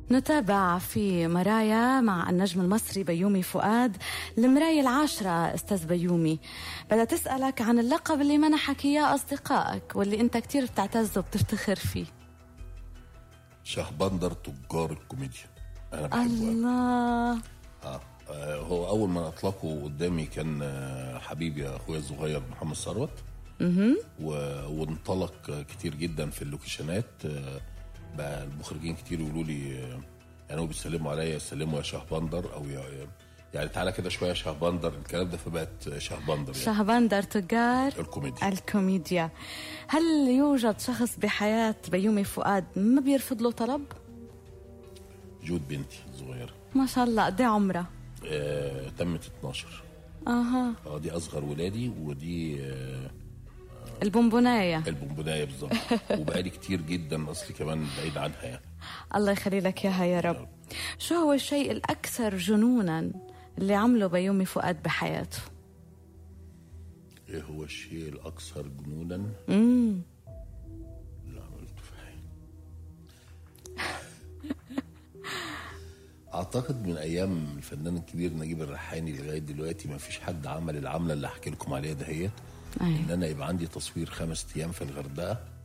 نتابع في مرايا مع النجم المصري بيومي فؤاد المراية العاشرة أستاذ بيومي بدها تسألك عن اللقب اللي منحك إياه أصدقائك واللي أنت كتير بتعتز وبتفتخر فيه شهبندر تجار الكوميديا انا بحبه أوي. الله آه. آه هو اول ما اطلقه قدامي كان آه، حبيبي اخويا الصغير محمد ثروت و... وانطلق كتير جدا في اللوكيشنات آه، بقى المخرجين كتير يقولوا لي آه، يعني هو بيسلموا عليا يسلموا يا شهبندر او يا يعني تعالى كده شويه يا شهبندر الكلام ده فبقت شهبندر يعني شهبندر تجار الكوميديا الكوميديا هل يوجد شخص بحياة بيومي فؤاد ما بيرفض له طلب؟ جود بنتي الصغيره ما شاء الله قد إيه عمرها؟ آه تمت 12 اها اه دي اصغر ولادي ودي آه البونبوناية البونبونايه بالظبط وبقالي كتير جدا اصلي كمان بعيد عنها يعني الله يخلي لك اياها يا رب شو هو الشيء الاكثر جنونا اللي عمله بيومي فؤاد بحياته ايه هو الشيء الاكثر جنونا امم اللي عملته في حياتي اعتقد من ايام الفنان الكبير نجيب الريحاني لغايه دلوقتي ما فيش حد عمل العمله اللي احكي لكم عليها دهيت أيوة. ان انا يبقى عندي تصوير خمس ايام في الغردقه